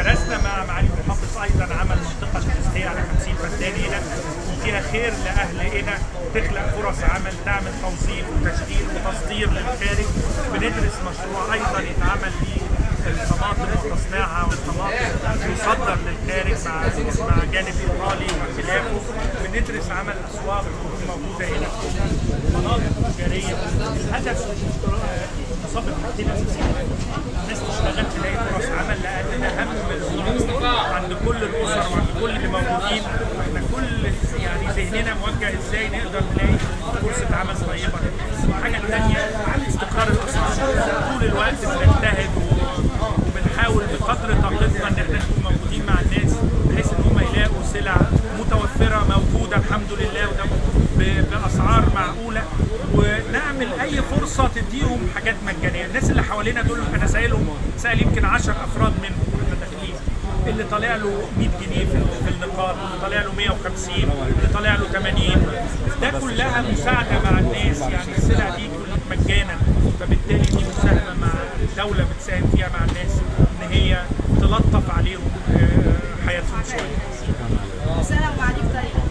درسنا مع معالي المحافظ ايضا عمل منطقه للتسليه على 50 فدان هنا وفيها خير لاهل هنا تخلق فرص عمل تعمل توظيف وتشغيل وتصدير للخارج بندرس مشروع ايضا يتعمل ليه الطماطم وتصنيعها والطماطم يصدر للخارج مع مع جانب ايطالي وخلافه بندرس عمل اسواق موجوده هنا في مناطق تجاريه الهدف آه، مصاب الحاجتين الاساسيين الناس تشتغل تلاقي فرص عمل لان اهم الامور عند كل الاسر وعند كل اللي موجودين احنا كل يعني ذهننا موجه ازاي نقدر نلاقي فرصه عمل طيبه الحاجه الثانيه استقرار الاسعار طول الوقت بنجتهد وبنحاول بقدر طاقتنا ان احنا نكون موجودين مع الناس بحيث ان هم يلاقوا سلع متوفره موجوده الحمد لله وده ب- باسعار معقوله ونعمل اي فرصه تديهم حاجات مجانيه الناس اللي حوالينا دول انا سائلهم سائل يمكن 10 افراد منهم واحنا داخلين اللي طالع له 100 جنيه في في النقاط اللي طالع له 150 اللي طالع له 80 ده كلها مساعده مع الناس يعني السلع دي كلها مجانا فبالتالي دي مساهمه مع الدوله بتساهم فيها مع الناس ان هي تلطف عليهم آه، حياتهم شويه سنة ومعاليك طيب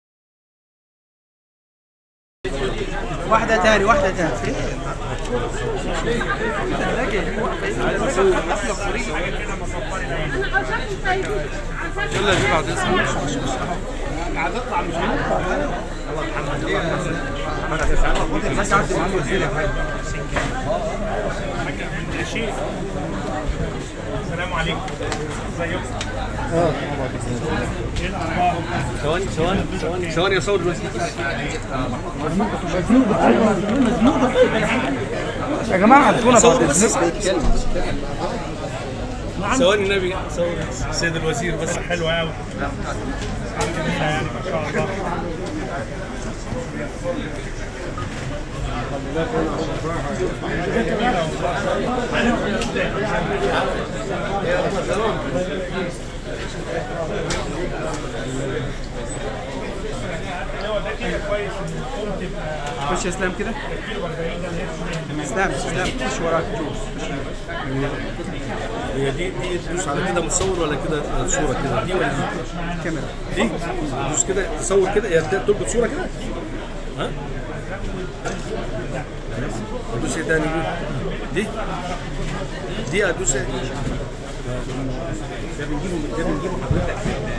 واحدة تاني واحدة تاني يلا يا جماعه تسمع من شيء السلام عليكم ازيكم ايه الاخبار ثواني ثواني ثواني ثواني اصور بس يا جماعة حطونا بعد إذنكم ثواني النبي صور سيد الوزير بس حلوه قوي يعني ما شاء الله هو ده كده كويس ان الام تبقى خش يا اسلام كده اسلام اسلام خش وراك شوف هي دي دي تدوس على كده متصور ولا كده صوره كده دي ولا دي؟ الكاميرا دي تدوس كده تصور كده هي تربط صوره كده ها ادوس ايه تاني دي دي دي ادوس ايه ده بنجيبه ده بنجيبه حضرتك